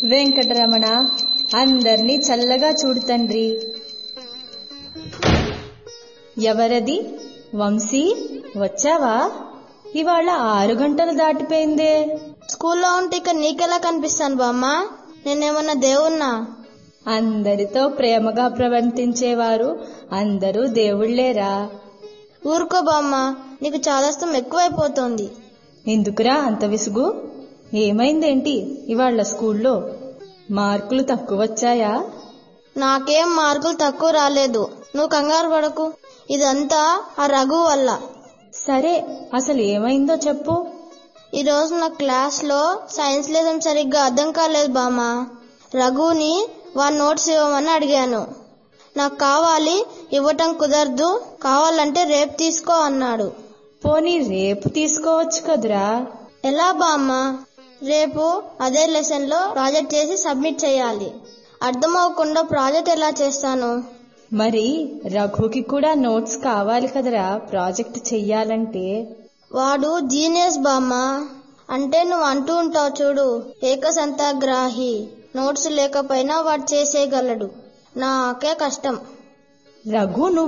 వెంకటరమణ అందర్నీ చల్లగా చూడు తండ్రి ఎవరది వంశీ వచ్చావా ఇవాళ ఆరు గంటలు దాటిపోయిందే స్కూల్లో ఉంటే ఇక నీకెలా కనిపిస్తాను బామ్మ నేనేమన్నా దేవుణ్ణా అందరితో ప్రేమగా ప్రవర్తించేవారు అందరూ దేవుళ్లేరా ఊరుకో బామ్మ నీకు చాదస్తం ఎక్కువైపోతోంది ఎందుకురా అంత విసుగు ఏమైందేంటి ఇవాళ స్కూల్లో మార్కులు తక్కువ వచ్చాయా నాకేం మార్కులు తక్కువ రాలేదు నువ్వు కంగారు పడకు ఇదంతా ఆ రఘు వల్ల సరే అసలు ఏమైందో చెప్పు ఈరోజు నా క్లాస్లో సైన్స్ లెసన్ సరిగ్గా అర్థం కాలేదు బామ్మ రఘుని వాడి నోట్స్ ఇవ్వమని అడిగాను నాకు కావాలి ఇవ్వటం కుదరదు కావాలంటే రేపు తీసుకో అన్నాడు పోనీ రేపు తీసుకోవచ్చు కదురా ఎలా బామ్మ రేపు అదే లెసన్ లో ప్రాజెక్ట్ చేసి సబ్మిట్ చేయాలి అర్థమవకుండా ప్రాజెక్ట్ ఎలా చేస్తాను మరి రఘుకి కూడా నోట్స్ కావాలి కదరా ప్రాజెక్ట్ చెయ్యాలంటే వాడు జీనియస్ బామ్మ అంటే నువ్వు అంటూ ఉంటావు చూడు ఏకసంతాగ్రాహి నోట్స్ లేకపోయినా వాడు చేసేయగలడు నాకే కష్టం రఘు నువ్వు